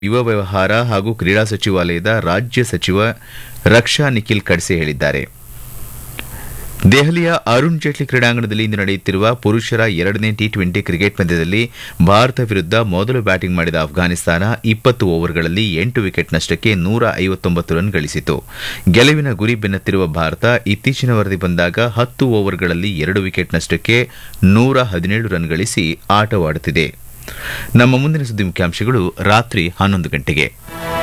ಯುವ ವ್ಯವಹಾರ ಹಾಗೂ ಕ್ರೀಡಾ ಸಚಿವಾಲಯದ ರಾಜ್ಯ ಸಚಿವ ರಕ್ಷಾ ನಿಖಿಲ್ ಖಡ್ಸೆ ಹೇಳಿದ್ದಾರೆ ದೆಹಲಿಯ ಅರುಣ್ ಜೇಟ್ಲಿ ಕ್ರೀಡಾಂಗಣದಲ್ಲಿ ಇಂದು ನಡೆಯುತ್ತಿರುವ ಪುರುಷರ ಎರಡನೇ ಟಿ ಟ್ವೆಂಟಿ ಕ್ರಿಕೆಟ್ ಪಂದ್ಯದಲ್ಲಿ ಭಾರತ ವಿರುದ್ಧ ಮೊದಲು ಬ್ಯಾಟಿಂಗ್ ಮಾಡಿದ ಅಫ್ಘಾನಿಸ್ತಾನ ಇಪ್ಪತ್ತು ಓವರ್ಗಳಲ್ಲಿ ಎಂಟು ವಿಕೆಟ್ ನಷ್ಟಕ್ಕೆ ನೂರ ಐವತ್ತೊಂಬತ್ತು ರನ್ ಗಳಿಸಿತು ಗೆಲುವಿನ ಗುರಿ ಬೆನ್ನತ್ತಿರುವ ಭಾರತ ಇತ್ತೀಚಿನ ವರದಿ ಬಂದಾಗ ಹತ್ತು ಓವರ್ಗಳಲ್ಲಿ ಎರಡು ವಿಕೆಟ್ ನಷ್ಟಕ್ಕೆ ನೂರ ಹದಿನೇಳು ರನ್ ಗಳಿಸಿ ಆಟವಾಡುತ್ತಿದೆ ನಮ್ಮ ಮುಂದಿನ ಸುದ್ದಿ ಮುಖ್ಯಾಂಶಗಳು ರಾತ್ರಿ ಹನ್ನೊಂದು ಗಂಟೆಗೆ